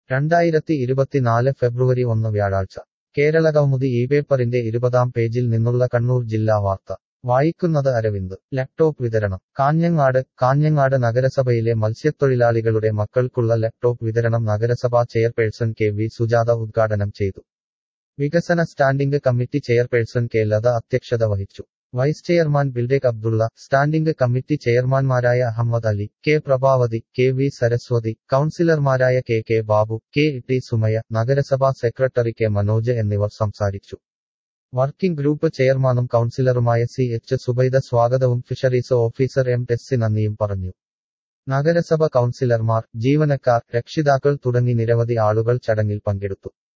രണ്ടായിരത്തി ഇരുപത്തിനാല് ഫെബ്രുവരി ഒന്ന് വ്യാഴാഴ്ച കേരളകൗമുദി ഈ പേപ്പറിന്റെ ഇരുപതാം പേജിൽ നിന്നുള്ള കണ്ണൂർ ജില്ലാ വാർത്ത വായിക്കുന്നത് അരവിന്ദ് ലാപ്ടോപ്പ് വിതരണം കാഞ്ഞങ്ങാട് കാഞ്ഞങ്ങാട് നഗരസഭയിലെ മത്സ്യത്തൊഴിലാളികളുടെ മക്കൾക്കുള്ള ലാപ്ടോപ്പ് വിതരണം നഗരസഭാ ചെയർപേഴ്സൺ കെ വി സുജാത ഉദ്ഘാടനം ചെയ്തു വികസന standing committee chairperson K Latha അധ്യക്ഷത വഹിച്ചു വൈസ് ചെയർമാൻ ബിൽഡേക് അബ്ദുള്ള സ്റ്റാൻഡിംഗ് കമ്മിറ്റി ചെയർമാൻമാരായ Ahammed Ali K Prabhavathi K V Saraswathi കൌൺസിലർമാരായ K K Babu K T Sumaya നഗരസഭാ സെക്രട്ടറി കെ മനോജ് എന്നിവർ സംസാരിച്ചു വർക്കിംഗ് ഗ്രൂപ്പ് ചെയർമാനും കൌൺസിലറുമായ സി എച്ച് സുബൈദ സ്വാഗതവും ഫിഷറീസ് ഓഫീസർ എം ടെസ്സി നന്ദിയും പറഞ്ഞു നഗരസഭ കൌൺസിലർമാർ ജീവനക്കാർ രക്ഷിതാക്കൾ തുടങ്ങി നിരവധി ആളുകൾ ചടങ്ങിൽ പങ്കെടുത്തു